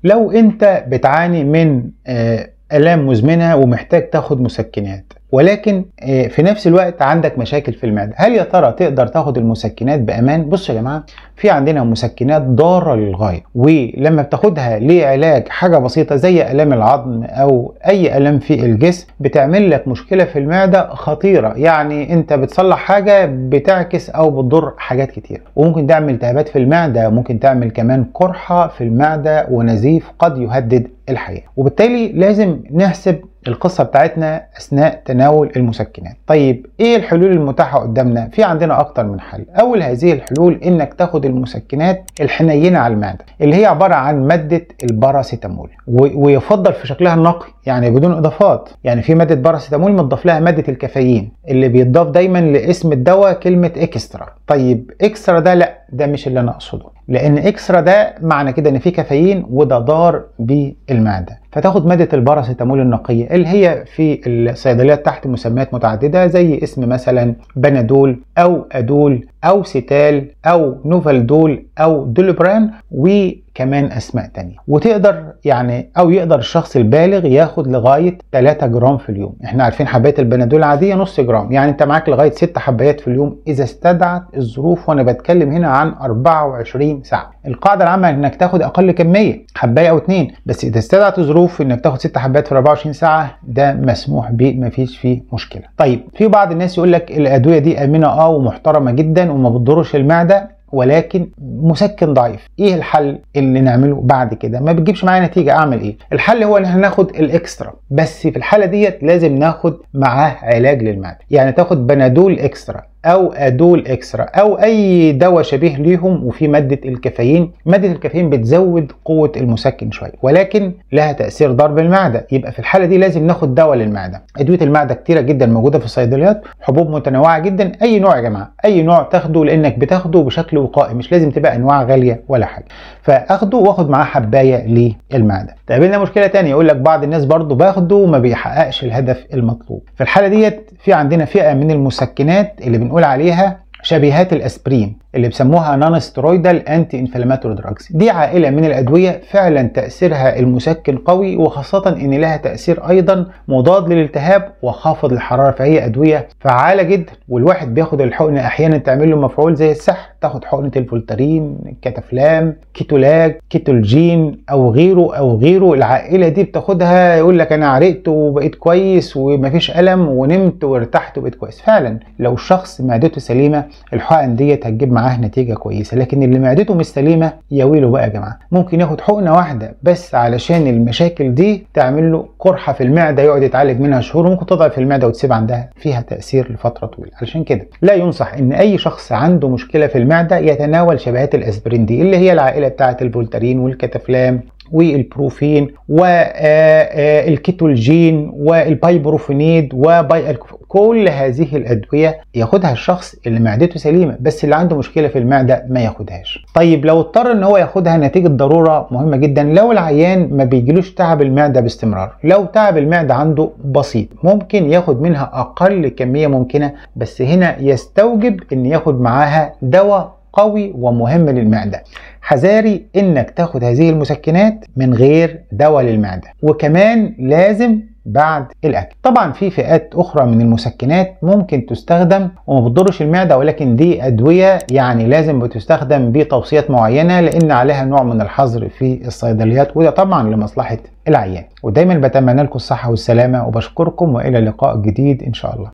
لو انت بتعاني من آه، الام مزمنه ومحتاج تاخد مسكنات ولكن آه، في نفس الوقت عندك مشاكل في المعده هل يا ترى تقدر تاخد المسكنات بامان بصوا يا جماعه في عندنا مسكنات ضاره للغايه ولما بتاخدها لعلاج حاجه بسيطه زي الام العظم او اي الام في الجسم بتعمل لك مشكله في المعده خطيره يعني انت بتصلح حاجه بتعكس او بتضر حاجات كتير وممكن تعمل التهابات في المعده ممكن تعمل كمان قرحه في المعده ونزيف قد يهدد الحياه وبالتالي لازم نحسب القصة بتاعتنا أثناء تناول المسكنات طيب إيه الحلول المتاحة قدامنا؟ في عندنا أكتر من حل أول هذه الحلول إنك تاخد المسكنات الحنينة على المعدة اللي هي عبارة عن مادة الباراسيتامول و- ويفضل في شكلها النقي يعني بدون إضافات يعني في مادة باراسيتامول متضاف لها مادة الكافيين اللي بيتضاف دايما لاسم الدواء كلمة إكسترا طيب إكسترا ده لأ ده مش اللي أنا أقصده لأن إكسترا ده معنى كده إن فيه كافيين وده ضار بالمعدة فتاخد مادة الباراسيتامول النقية اللي هي في الصيدليات تحت مسميات متعددة زي اسم مثلا بنادول أو أدول أو سيتال أو نوفالدول أو دولبران وكمان أسماء تانية وتقدر يعني أو يقدر الشخص البالغ ياخد لغاية 3 جرام في اليوم احنا عارفين حباية البنادول العادية نص جرام يعني انت معاك لغاية 6 حبايات في اليوم إذا استدعت الظروف وأنا بتكلم هنا عن 24 ساعة القاعدة العامة انك تاخد أقل كمية حباية أو اتنين بس إذا استدعت الظروف انك تاخد 6 حبايات في 24 ساعة ده مسموح به مفيش فيه مشكلة طيب في بعض الناس يقول لك الأدوية دي آمنة اه ومحترمة جدا وما بتضرش المعدة ولكن مسكن ضعيف ايه الحل اللي نعمله بعد كده ما بتجيبش معايا نتيجه اعمل ايه الحل هو ان احنا ناخد الاكسترا بس في الحاله ديت لازم ناخد معاه علاج للمعده يعني تاخد بنادول اكسترا او ادول اكسترا او اي دواء شبيه ليهم وفي ماده الكافيين ماده الكافيين بتزود قوه المسكن شويه ولكن لها تاثير ضار بالمعده يبقى في الحاله دي لازم ناخد دواء للمعده ادويه المعده كتيره جدا موجوده في الصيدليات حبوب متنوعه جدا اي نوع يا جماعه اي نوع تاخده لانك بتاخده بشكل وقائي مش لازم تبقى انواع غاليه ولا حاجه فاخده واخد معاه حبايه للمعده تقابلنا مشكله تانية يقول لك بعض الناس برضو باخده وما بيحققش الهدف المطلوب في الحاله ديت في عندنا فئه من المسكنات اللي بنقول عليها شبيهات الاسبرين اللي بيسموها نون سترويدال انتي انفلاماتوري دراجز دي عائله من الادويه فعلا تاثيرها المسكن قوي وخاصه ان لها تاثير ايضا مضاد للالتهاب وخافض للحراره فهي ادويه فعاله جدا والواحد بياخد الحقنه احيانا تعمل له مفعول زي السح تاخد حقنه الفولترين كتافلام كيتولاج كيتولجين او غيره او غيره العائله دي بتاخدها يقول لك انا عرقت وبقيت كويس ومفيش الم ونمت وارتحت وبقيت كويس فعلا لو الشخص معدته سليمه الحقن ديت هتجيب معاه نتيجه كويسه لكن اللي معدته مش سليمه يا ويله بقى يا جماعه ممكن ياخد حقنه واحده بس علشان المشاكل دي تعمل له قرحه في المعده يقعد يتعالج منها شهور وممكن تضعف المعده وتسيب عندها فيها تاثير لفتره طويله علشان كده لا ينصح ان اي شخص عنده مشكله في المعده يتناول شبيهات الاسبرين دي اللي هي العائله بتاعه الفولتارين والكتافلام والبروفين والكيتولجين والبايبروفينيد وباي كل هذه الادويه ياخدها الشخص اللي معدته سليمه بس اللي عنده مشكله في المعده ما ياخدهاش طيب لو اضطر ان هو ياخدها نتيجه ضروره مهمه جدا لو العيان ما بيجيلوش تعب المعده باستمرار لو تعب المعده عنده بسيط ممكن ياخد منها اقل كميه ممكنه بس هنا يستوجب ان ياخد معاها دواء قوي ومهم للمعده حذاري انك تاخد هذه المسكنات من غير دواء للمعده وكمان لازم بعد الاكل طبعا في فئات اخرى من المسكنات ممكن تستخدم وما بتضرش المعده ولكن دي ادويه يعني لازم بتستخدم بتوصيات معينه لان عليها نوع من الحظر في الصيدليات وده طبعا لمصلحه العيان ودايما بتمنى لكم الصحه والسلامه وبشكركم والى لقاء جديد ان شاء الله